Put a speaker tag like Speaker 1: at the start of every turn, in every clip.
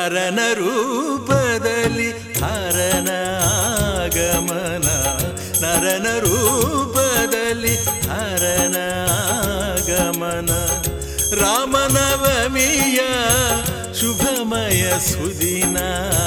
Speaker 1: ನರನ ರೂಪದಲ್ಲಿ ಹರನ ಆಗಮನ ನರನ ರೂಪದಲ್ಲಿ ಹರನ ಆಗಮನ ರಾಮನವಮಿಯ ಶುಭಮಯ ಸುದಿನ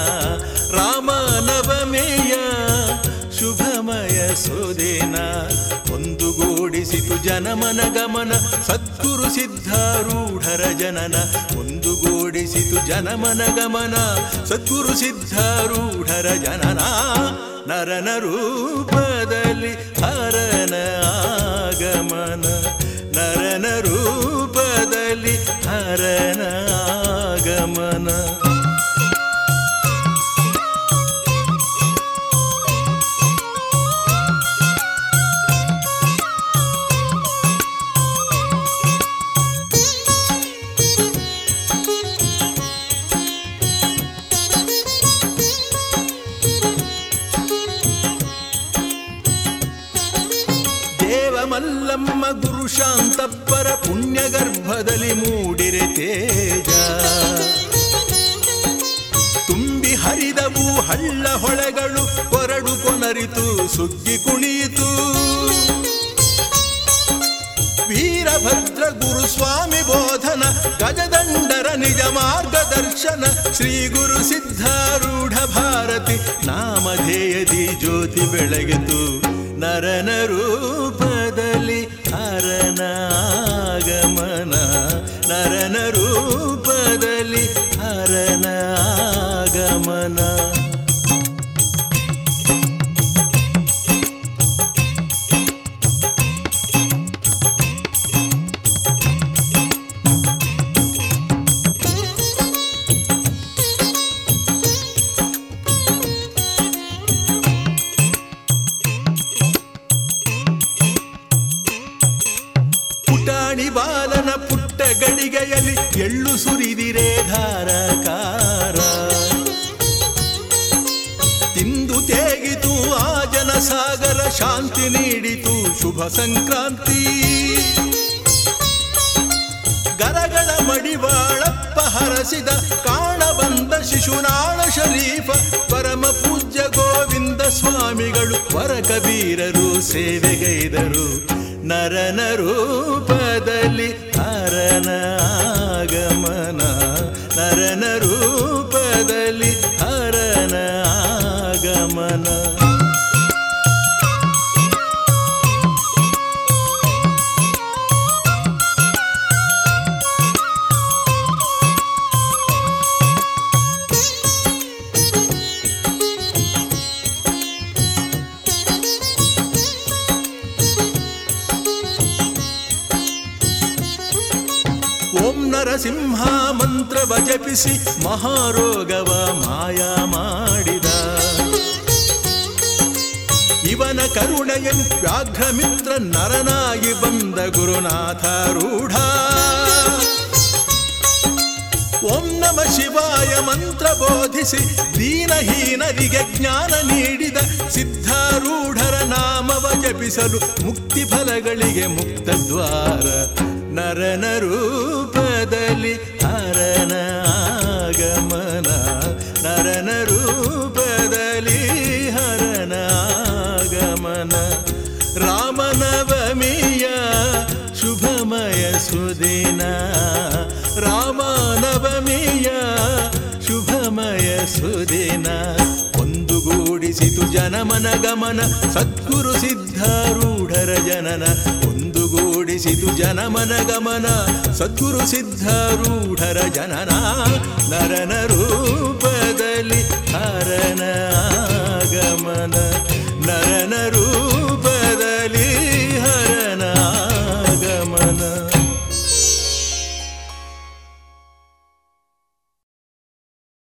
Speaker 1: ರಾಮನವಮಿಯ ಶುಭಮಯ ಸುದಿನ ಒಂದುಗೂಡಿಸಿತು ಜನಮನ ಗಮನ ಸದ್ಗುರು ಸಿದ್ಧಾರೂಢರ ಜನನ ಒಂದುಗೂಡಿಸಿತು ಜನಮನ ಗಮನ ಸದ್ಗುರು ಸಿದ್ಧಾರೂಢರ ಜನನ ನರನ ರೂಪದಲ್ಲಿ ಹರನ ಆಗಮನ ನರನ ರೂಪದಲ್ಲಿ ಹರನ ಆಗಮನ ದೇವಮಲ್ಲಮ್ಮ ಗುರು ಶಾಂತಪ್ಪರ ಪುಣ್ಯ ಗರ್ಭದಲ್ಲಿ ಮೂಡಿರೆ ತೇಜ ತುಂಬಿ ಹರಿದವು ಹಳ್ಳ ಹೊಳೆಗಳು ಕೊರಡು ಕೊನರಿತು ಸುಗ್ಗಿ ಕುಣಿಯಿತು ವೀರಭದ್ರ ಗುರು ಸ್ವಾಮಿ ಬೋಧನ ಗಜದಂಡರ ನಿಜ ಮಾರ್ಗದರ್ಶನ ಶ್ರೀ ಗುರು ಸಿದ್ಧಾರೂಢ ಭಾರತಿ ನಾಮಧೇಯದಿ ಜ್ಯೋತಿ ಬೆಳಗಿತು ನರನ ರೂಪದಲ್ಲಿ ಹರನ ಆಗಮನ ನರನ ರೂಪದಲ್ಲಿ ಹರನ ಆಗಮನ ಪುಟಾಣಿ ಬಾಲನ ಪುಟ್ಟ ಗಡಿಗೆಯಲ್ಲಿ ಎಳ್ಳು ಸುರಿದಿರೆ ಧಾರಕಾರ ತಿಂದು ತೇಗಿತು ಆ ಜನಸಾಗರ ಶಾಂತಿ ನೀಡಿತು ಶುಭ ಸಂಕ್ರಾಂತಿ ಗರಗಳ ಮಡಿವಾಳಪ್ಪ ಹರಸಿದ ಕಾಣ ಬಂದ ಶಿಶುನಾಳ ಶರೀಫ ಪರಮ ಪೂಜ್ಯ ಗೋವಿಂದ ಸ್ವಾಮಿಗಳು ವರ ಕಬೀರರು ಸೇವೆಗೈದರು ನರನ ರೂಪದಲ್ಲಿ ಹರನ ಆಗಮನ ನರನ ರೂಪದಲ್ಲಿ ಹರನ ಆಗಮನ ಓಂ ನರಸಿಂಹ ಮಂತ್ರವ ಜಪಿಸಿ ಮಹಾರೋಗವ ಮಾಯ ಮಾಡಿದ ಇವನ ಕರುಣೆಯನ್ ವ್ಯಾಘ್ರಮಿತ್ರ ನರನಾಗಿ ಬಂದ ಗುರುನಾಥ ರೂಢ ಓಂ ನಮ ಶಿವಾಯ ಮಂತ್ರ ಬೋಧಿಸಿ ದೀನಹೀನರಿಗೆ ಜ್ಞಾನ ನೀಡಿದ ಸಿದ್ಧಾರೂಢರ ನಾಮವ ಜಪಿಸಲು ಮುಕ್ತಿ ಫಲಗಳಿಗೆ ಮುಕ್ತ ದ್ವಾರ ನರನ ರೂಪದಲ್ಲಿ ಹರನ ಆಗಮನ ನರನ ರೂಪದಲ್ಲಿ ಹರನ ಆಗಮನ ರಾಮನವಮಿಯ ಶುಭಮಯ ಸುದಿನ ರಾಮನವಮಿಯ ಶುಭಮಯ ಸುದಿನ ಒಂದುಗೂಡಿಸಿತು ಜನಮನ ಗಮನ ಸದ್ಗುರು ಸಿದ್ಧಾರೂಢರ ಜನನ ಒಂದುಗೂಡಿಸಿತು ಜನಮನ ಗಮನ ಸದ್ಗುರು ಸಿದ್ಧಾರೂಢರ ಜನನ ನರನ ರೂಪದಲ್ಲಿ